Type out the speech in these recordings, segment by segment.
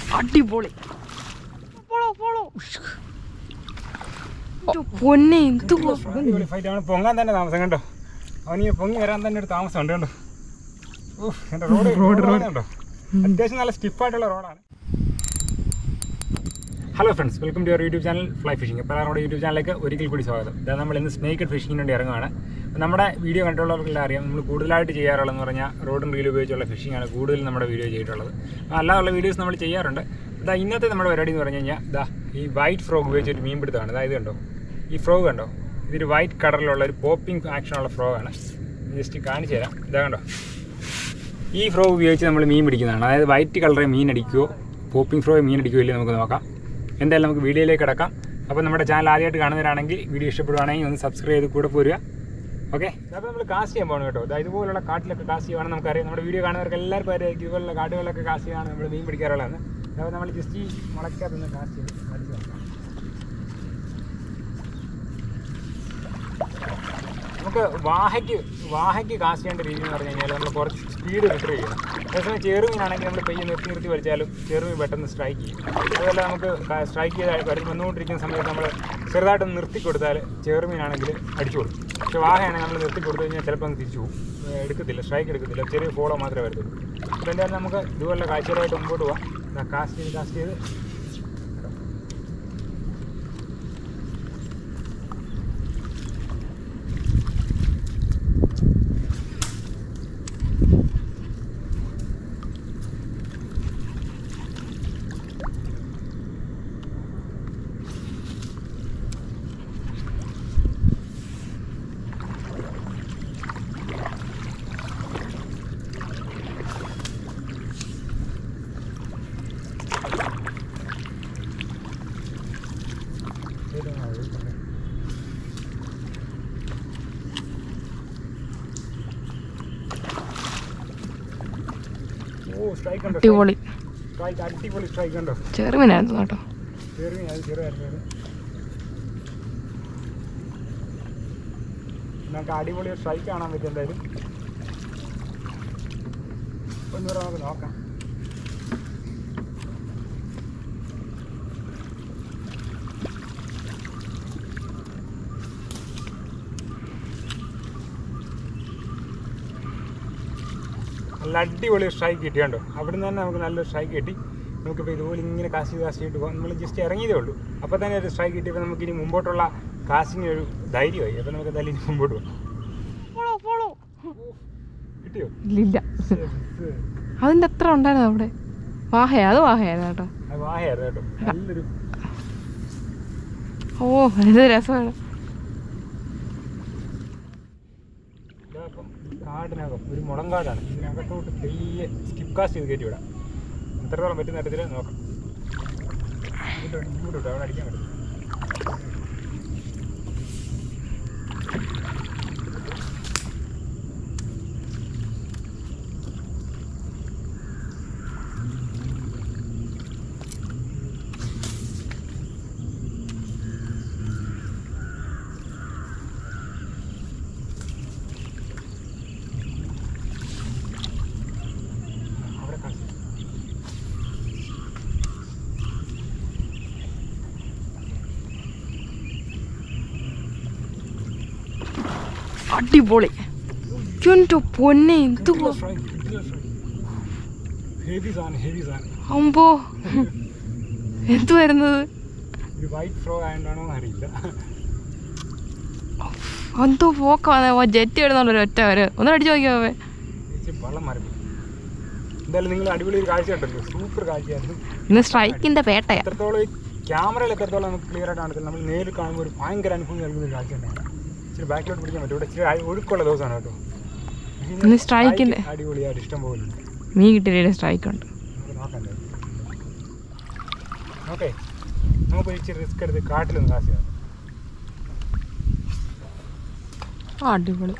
അടിപൊളി polo, polo. ഉഷ്. ഓ, പൊന്നെ എന്തുവാ അടിപൊളി ഫൈറ്റ് അവന് പൊങ്ങാൻ തന്നെ താമസം കണ്ടോ അവന് ഈ പൊങ്ങി വരാൻ തന്നെ ഒരു താമസം ഉണ്ട് കണ്ടോ ഊഹ്, എൻ്റെ റോഡ് റോഡ് റോഡ് കണ്ടോ അത്യാവശ്യം നല്ല സ്റ്റിഫായിട്ടുള്ള റോഡാണ് hello friends welcome to your YouTube channel fly fishing അപ്പോൾ നമ്മുടെ യൂട്യൂബ് ചാനലിലേക്ക് ഒരിക്കൽ കൂടി സ്വാഗതം ഇതാ നമ്മൾ ഇന്ന് സ്നേക്ക് ഫിഷിങ്ങിന് വേണ്ടി ഇറങ്ങുകയാണ് അപ്പോൾ നമ്മുടെ വീഡിയോ കണ്ടുള്ളവർക്കെല്ലാം അറിയാം നമ്മൾ കൂടുതലായിട്ട് ചെയ്യാറുള്ളതെന്ന് പറഞ്ഞാൽ റോഡും റീൽ ഉപയോഗിച്ചുള്ള ഫിഷിംഗ് ആണ് കൂടുതൽ നമ്മുടെ വീഡിയോ ചെയ്തിട്ടുള്ളത് അല്ലാതുള്ള വീഡിയോസ് നമ്മൾ ചെയ്യാറുണ്ട് ഇതാ ഇന്നത്തെ നമ്മുടെ പരിപാടി എന്ന് പറഞ്ഞു കഴിഞ്ഞാൽ ഇതാ ഈ വൈറ്റ് ഫ്രോഗ് ഉപയോഗിച്ച് ഒരു മീൻ പിടുത്തമാണ് അതായത് കണ്ടോ ഈ ഫ്രോഗ് കണ്ടോ ഇതൊരു വൈറ്റ് കളറിലുള്ള ഒരു പോപ്പിംഗ് ആക്ഷനുള്ള ഫ്രോഗാണ് ജസ്റ്റ് കാണിച്ചു തരാം ഇതാ കണ്ടോ ഈ ഫ്രോ ഉപയോഗിച്ച് നമ്മൾ മീൻ പിടിക്കുന്നതാണ് അതായത് വൈറ്റ് കളറെ മീൻ അടിക്കുമോ പോപ്പിംഗ് ഫ്രോ മീൻ അടിക്കുമോ ഇല്ലേ നമുക്ക് നോക്കാം എന്തായാലും നമുക്ക് വീഡിയോയിലേക്ക് കിടക്കാം അപ്പോൾ നമ്മുടെ ചാനൽ ആദ്യമായിട്ട് കാണുന്നവരാണെങ്കിൽ വീഡിയോ ഇഷ്ടപ്പെടുവാണെങ്കിൽ ഒന്ന് സബ്സ്ക്രൈബ് ചെയ്ത് കൂടെ പോരുക ഓക്കെ അപ്പോൾ നമ്മൾ കാസ്റ്റ് ചെയ്യാൻ പോകണം കേട്ടോ അതായത് ഇതുപോലുള്ള കാട്ടിലൊക്കെ കാസ്റ്റ് ചെയ്യുവാണെങ്കിൽ നമുക്കറിയാം നമ്മുടെ വീഡിയോ കാണുന്നവർക്ക് എല്ലാവർക്കും അറിയാം ഇതുപോലുള്ള കാടുകളിലൊക്കെ കാസ്റ്റ് ചെയ്യാണ് നമ്മൾ മീൻ പിടിക്കാറുള്ളതാണ് അപ്പോൾ നമ്മൾ ജസ്റ്റ് ഈ മുളയ്ക്കകത്തൊന്ന് കാസ്റ്റ് ചെയ്ത് അടിച്ച് നോക്കാം നമുക്ക് വാഹയ്ക്ക് വാഹയ്ക്ക് കാസ്റ്റ് ചെയ്യേണ്ട രീതി എന്ന് പറഞ്ഞു കഴിഞ്ഞാൽ നമ്മൾ കുറച്ച് സ്പീഡ് റിട്ടർ ചെയ്യണം അതേസമയം ചെറുമീനാണെങ്കിൽ നമ്മൾ പെയ്യെ നിർത്തി നിർത്തി വലിച്ചാലും ചെറുമീൻ പെട്ടെന്ന് സ്ട്രൈക്ക് ചെയ്യും അതുപോലെ നമുക്ക് സ്ട്രൈക്ക് ചെയ്ത് വരും വന്നുകൊണ്ടിരിക്കുന്ന സമയത്ത് നമ്മൾ ചെറുതായിട്ടൊന്ന് നിർത്തി കൊടുത്താൽ ചെറുമീനാണെങ്കിൽ അടിച്ചു കൊടുക്കും പക്ഷേ വാഹയാണെങ്കിൽ നമ്മൾ നിർത്തി കൊടുത്തു കഴിഞ്ഞാൽ ചിലപ്പോൾ അങ്ങ് തിരിച്ചു പോകും ഏഹ് എടുക്കത്തില്ല സ്ട്രൈക്ക് എടുക്കത്തില്ല ചെറിയ ഫോളോ മാത്രമേ വരത്തുള്ളൂ അപ്പോൾ എന്തായാലും നമുക്ക് ഇതുപോലെ കാഴ്ചകളായിട്ട് മുമ്പോട്ട് പോകാം കാസ്റ്റ് ചെയ്ത് കാസ്റ്റ് ചെയ്ത് ഓ സ്ട്രൈക്ക് ഉണ്ടോ അടിപൊളി സ്ട്രൈക്ക് അടിപൊളി സ്ട്രൈക്ക് ഉണ്ടോ ചെറുമീനായിരുന്നു കേട്ടോ ചെറുമീൻ അത് ചെറുതായിരുന്നു നമുക്ക് അടിപൊളി സ്ട്രൈക്ക് കാണാൻ പറ്റും എന്തായാലും ഒന്നുകൂടെ നമുക്ക് നോക്കാം നല്ല അടിപൊളി സ്ട്രൈക്ക് കിട്ടി കണ്ടോ അവിടുന്ന് തന്നെ നമുക്ക് നല്ലൊരു സ്ട്രൈക്ക് കിട്ടി നമുക്കിപ്പോൾ ഇതുപോലെ ഇങ്ങനെ കാസ്റ്റ് ചെയ്ത് കാസ്റ്റ് ചെയ്തിട്ട് പോകാം നമ്മൾ ജസ്റ്റ് ഇറങ്ങിയതേ ഉള്ളൂ അപ്പോൾ തന്നെ ഒരു സ്ട്രൈക്ക് കിട്ടിയപ്പോൾ നമുക്ക് ഇനി മുമ്പോട്ടുള്ള കാസ്റ്റിംഗ് ഒരു ധൈര്യമായി അപ്പോൾ നമുക്ക് എന്തായാലും ഇനി മുമ്പോട്ട് പോകാം പോളോ പോളോ കിട്ടിയോ ഇല്ല അതിന്റെ എത്ര ഉണ്ടായിരുന്നു അവിടെ വാഹയ അത് വാഹയായിരുന്നു കേട്ടോ അത് വാഹയായിരുന്നു കേട്ടോ നല്ലൊരു ഓ ഇത് രസമാണ് ഇതാപ്പം കാടിനകം ഒരു മുളങ്കാടാണ് ഇതിനകത്തോട്ട് പെയ്യെ സ്കിപ്പ് കാസ്റ്റ് ചെയ്ത് കയറ്റി വിടാം എത്രത്തോളം പറ്റുന്ന തരത്തിൽ നോക്കാം ഇങ്ങോട്ട് വിട്, ഇങ്ങോട്ട് വിട്ടോ അവിടെ അടിക്കാൻ പറ്റും അവിടെ കാസ്റ്റ് അടിപൊളി എന്റെ പൊന്നെ എന്തുവാ ഹെവി സാധനം ഹെവി സാധനം അമ്പോ എന്തു വരുന്നത് ഒരു വൈറ്റ് ഫ്രോ ആയതുകൊണ്ടാണോ അറിയില്ല എന്തോ പോക്കാ ജെറ്റ് വരുന്നുണ്ട് ഒറ്റ വരെ ഒന്ന് അടിച്ചു നോക്കിയാവേ ചേച്ചി വെള്ളം മരപ്പി എന്തായാലും നിങ്ങൾ അടിപൊളി ഒരു കാഴ്ച കണ്ടല്ലോ സൂപ്പർ കാഴ്ചയായിരുന്നു ഇന്ന് സ്ട്രൈക്കിന്റെ പേട്ടയാ എത്രത്തോളം ഈ ക്യാമറയിൽ എത്രത്തോളം നമുക്ക് ക്ലിയർ ആയിട്ട് കാണത്തില്ല നമ്മൾ നേരിൽ കാണുമ്പോൾ ഒരു ഭയങ്കര അനുഭവം നൽകുന്ന ഒരു കാഴ്ച ഉണ്ടായിരുന്നു ഇച്ചിരി ബാക്കിലോട്ട് പിടിക്കാൻ പറ്റും ഇവിടെ ഇച്ചിരി അഴ- ഒഴുക്കുള്ള ദിവസമാണ് കേട്ടോ ഇന്ന് സ്ട്രൈക്കിന്റെ- അടിപൊളിയായിട്ട് ഇഷ്ടം പോലെ ഉണ്ട് മീൻ കിട്ടിയ സ്ട്രൈക്ക് ഉണ്ട് നമുക്ക് നോക്കാം ഓക്കെ നമുക്ക് ഇച്ചിരി റിസ്ക് എടുത്ത് കാട്ടിലൊന്ന് കാശ് ചെയ്യാം ആ അടിപൊളി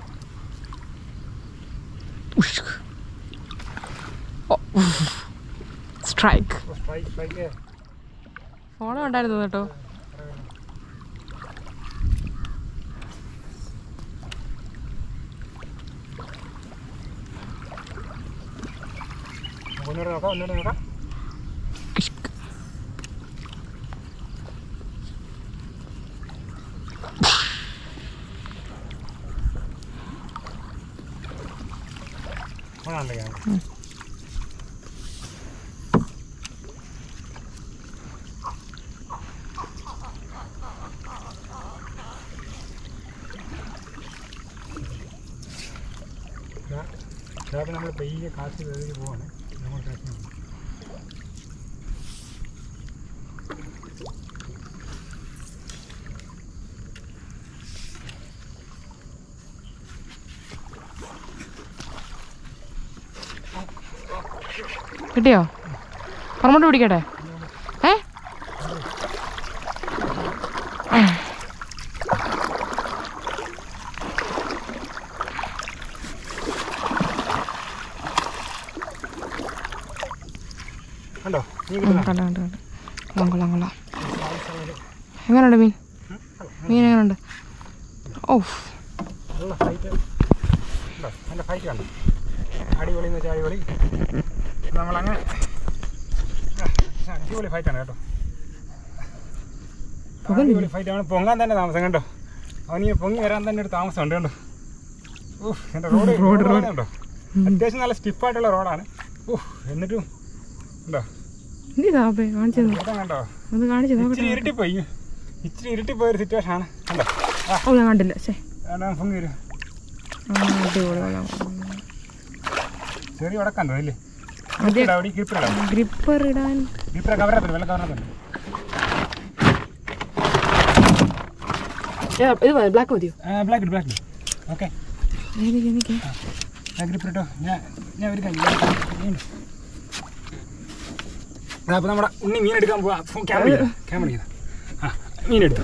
സ്ട്രൈക്ക് സ്ട്രൈക്ക് സ്ട്രൈക്ക് ഫോണും ഉണ്ടായിരുന്നു കേട്ടോ ഒന്നുകൂടെ നോക്കാം ഒന്നുകൂടെ നോക്കാം ഇഷ്ക്. കാണണ്ട ക്യാമറ ഇതാ നമ്മൾ പയ്യെ കാശ് കയറി പോവാണ് നമ്മൾ കാശ് കിട്ടിയോ പറമ്പോട്ട് പിടിക്കട്ടെ ഏ കണ്ടോ നീ ഉം, കിട്ടുന്ന കണ്ടു കണ്ടു കണ്ടു കൊള്ളാം കൊള്ളാം കൊള്ളാം എങ്ങനെയുണ്ട് മീൻ മീൻ എങ്ങനെയുണ്ട് ഓ നല്ല ഫൈറ്റ് ഉണ്ടോ നല്ല ഫൈറ്റ് കണ്ടോ അടിപൊളി എന്ന് വെച്ചാൽ അടിപൊളി നമ്മളങ്ങനെ ആ, അടിപൊളി ഫൈറ്റാണ് കേട്ടോ അടിപൊളി ഫൈറ്റാണ് പൊങ്ങാൻ തന്നെ താമസം കണ്ടോ അവന് ഈ പൊങ്ങി വരാൻ തന്നെ ഒരു താമസം ഉണ്ട് കണ്ടോ ഊഹ് എൻ്റെ റോഡ് റോഡ് റോഡ് കണ്ടോ അത്യാവശ്യം നല്ല സ്റ്റിഫായിട്ടുള്ള റോഡാണ് ഊഹ് എന്നിട്ടും ഉണ്ടോ ഇനി താപേ കാണിച്ചു തന്നു ഇവിടെ കണ്ടോ അത് കാണിച്ചു നോക്കട്ടെ ഇച്ചിരി ഇരുട്ടിപ്പോയി ഇച്ചിരി ഇരുട്ടിപ്പോയ ഒരു സിറ്റുവേഷൻ ആണ് കണ്ടോ ആ ഓ ഞാൻ കണ്ടില്ല ശേ വേണ്ട പൊങ്ങി വരും ആ അടിപൊളി കൊള്ളാം ചെറിയ ഉടക്കണ്ടോ അല്ലേ അതെ അവിടെ കീപ്പിടാം ഗ്രിപ്പർ ഇടാൻ കീപ്പിടെ കവറത്തുണ്ട് വെള്ള കവറത്തുണ്ട് ഇത് ബ്ലാക്ക് മതിയോ ബ്ലാക്ക് ഇട്ട് ബ്ലാക്ക് ഓക്കെ എനിക്ക് എനിക്ക് ബ്ലാക്ക് ഇട്ട് ഇട്ടോ ഞാൻ ഞാൻ ഒരു കാര്യം അപ്പോൾ നമ്മുടെ ഉണ്ണി മീൻ എടുക്കാൻ പോവാ ക്യാമറ ക്യാമറ ചെയ്താ ആ മീൻ എടുത്തു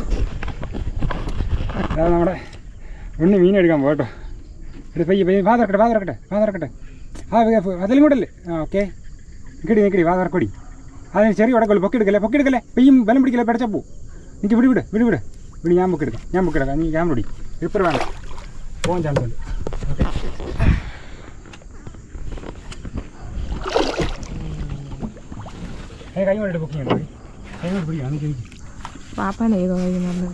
അതാ നമ്മുടെ ഉണ്ണി മീൻ എടുക്കാൻ പോവാ കേട്ടോ ഒരു പയ്യെ പയ്യെ വാ തുറക്കട്ടെ വാ തുറക്കട്ടെ വാ തുറക്കട്ടെ ആ അതിലും കൂടല്ലേ ആ ഓക്കെ നിക്കടി നിക്കടി വാ തുറക്കൊടി അതിന് ചെറിയ ഉടക്കുള്ളൂ പൊക്കെടുക്കല്ലേ പൊക്കെടുക്കല്ലേ പെയ്യും ബലം പിടിക്കല്ലേ പിടച്ചാ പോ എനിക്ക് വിടി വിട് വിടി വിട് വിടി ഞാൻ ബുക്കെടുക്കാം ഞാൻ ബുക്കെടുക്കാം നീ ക്യാമറ പിടി ഇപ്പം വേണ്ട പോകാൻ ചാൻസ് ഉണ്ട് ഓക്കെ ഏ കൈ കൊണ്ടിട്ട് ബുക്കിംഗ് ഉണ്ടോ കൈ കൊണ്ട് പിടിക്കാം നീ ചോദിക്കും പാപ്പാനെ ഏതോ കഴിക്കുന്നുണ്ട്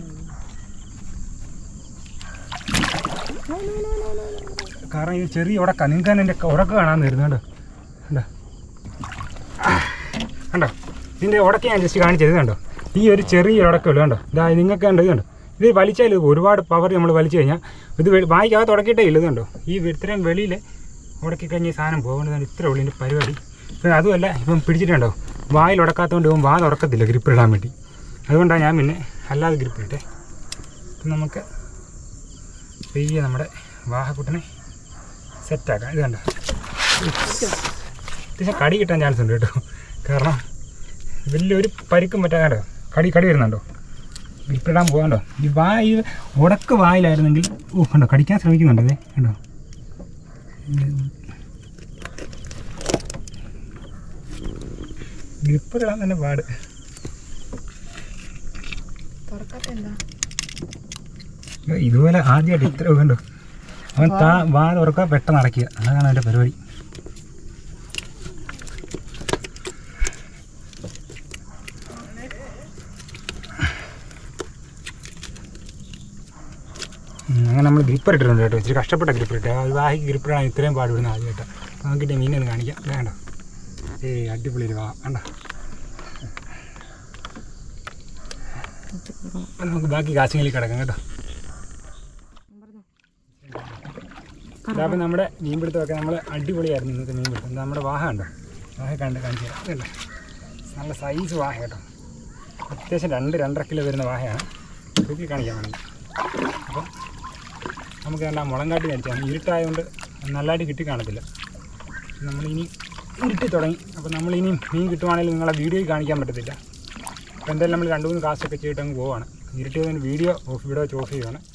കാരണം ഇത് ചെറിയ ഉടക്ക നിങ്ങൾക്ക് തന്നെ എൻ്റെ ഉടക്ക കാണാൻ വരുന്നത് കണ്ടോ കണ്ടോ കണ്ടോ ഇതിൻ്റെ ഉടക്ക ഞാൻ ജസ്റ്റ് കാണിച്ചത് കണ്ടോ ഈ ഒരു ചെറിയ ഉടക്കമുള്ളൂ കണ്ടോ ഇതാ നിങ്ങൾക്ക് കണ്ടോ ഇത് കണ്ടോ ഇത് വലിച്ചാൽ ഇത് ഒരുപാട് പവർ നമ്മൾ വലിച്ചു കഴിഞ്ഞാൽ ഇത് വെ- വായിക്കകത്ത് ഉടക്കിയിട്ടേ ഇല്ല ഇത് കണ്ടോ ഈ ഇത്രയും വെളിയിൽ ഉടക്കി കഴിഞ്ഞ ഈ സാധനം പോകുന്നതാണ് ഇത്ര ഉള്ളൂ ഇതിൻ്റെ പരിപാടി പിന്നെ അതുമല്ല ഇപ്പം പിടിച്ചിട്ടുണ്ടോ വായിൽ ഉടക്കാത്തതുകൊണ്ട് ഇവൻ വാ തുറക്കത്തില്ല ഗ്രിപ്പ് ഇടാൻ വേണ്ടി അതുകൊണ്ടാണ് ഞാൻ പിന്നെ അല്ലാതെ ഗ്രിപ്പ് ഇട്ടേ ഇപ്പം നമുക്ക് പെയ്യെ നമ്മുടെ വാഹക്കുട്ടനെ സെറ്റാക്കാം ഇത് കണ്ടോ അത്യാവശ്യം കടി കിട്ടാൻ ചാൻസ് ഉണ്ട് കേട്ടോ കാരണം വലിയൊരു പരിക്കും പറ്റാതെ കടി കടി വരുന്നുണ്ടോ ഗ്രിപ്പിടാൻ പോകാണ്ടോ ഈ വായ ഉടക്ക് വായിലായിരുന്നെങ്കിൽ ഓ കണ്ടോ കടിക്കാൻ ശ്രമിക്കുന്നുണ്ട് അതെ കണ്ടോ ഗ്രിപ്പിടാൻ തന്നെ പാട് ഇത് ഇതുപോലെ ആദ്യമായിട്ട് ഇത്ര കണ്ടോ അവൻ താ വാ തുറക്കുക പെട്ടെന്ന് അടയ്ക്കുക അതാണ് അവൻ്റെ പരിപാടി ഉം, അങ്ങനെ നമ്മൾ ഗ്രിപ്പർ ഇട്ടിട്ടുണ്ട് കേട്ടോ ഇച്ചിരി കഷ്ടപ്പെട്ട ഗ്രിപ്പർ ഇട്ട് ആ വാഹിക്ക് ഗ്രിപ്പറാണ് ഇത്രയും പാടുവിടുന്ന ആദ്യമായിട്ട് നോക്കിയിട്ട് മീനൊന്ന് കാണിക്കാം വേണ്ട ഏയ് അടിപൊളി ഒരു വാ വേണ്ട അപ്പം നമുക്ക് ബാക്കി കാശിങ്ങളിൽ കിടക്കാം കേട്ടോ അപ്പം നമ്മുടെ മീൻപിടുത്തമൊക്കെ നമ്മൾ അടിപൊളിയായിരുന്നു ഇന്നത്തെ മീൻപിടുത്തം ഇത് നമ്മുടെ വാഹ ഉണ്ടോ വാഹ കണ്ട് കാണിച്ചു തരാം അതല്ല നല്ല സൈസ് വാഹ കേട്ടോ അത്യാവശ്യം രണ്ട് രണ്ടര കിലോ വരുന്ന വാഹയാണ് തൂക്കി കാണിക്കാൻ വേണമെങ്കിൽ അപ്പം നമുക്ക് വേണ്ട മുളങ്കാട്ടി കഴിച്ചാൽ ഇരുട്ടായതുകൊണ്ട് നല്ലതായിട്ട് കിട്ടി കാണത്തില്ല നമ്മളിനി ഇരുട്ടി തുടങ്ങി അപ്പോൾ നമ്മളിനി മീൻ കിട്ടുവാണെങ്കിൽ നിങ്ങളെ വീഡിയോയിൽ കാണിക്കാൻ പറ്റത്തില്ല അപ്പോൾ എന്തായാലും നമ്മൾ രണ്ട് മൂന്ന് കാശൊക്കെ ചെയ്തിട്ട് അങ്ങ് പോവാണ് ഇരുട്ടിയതിന് വീഡിയോ ഓഫ് ഇവിടെ വെച്ച് ഓഫ് ചെയ്യുവാണ്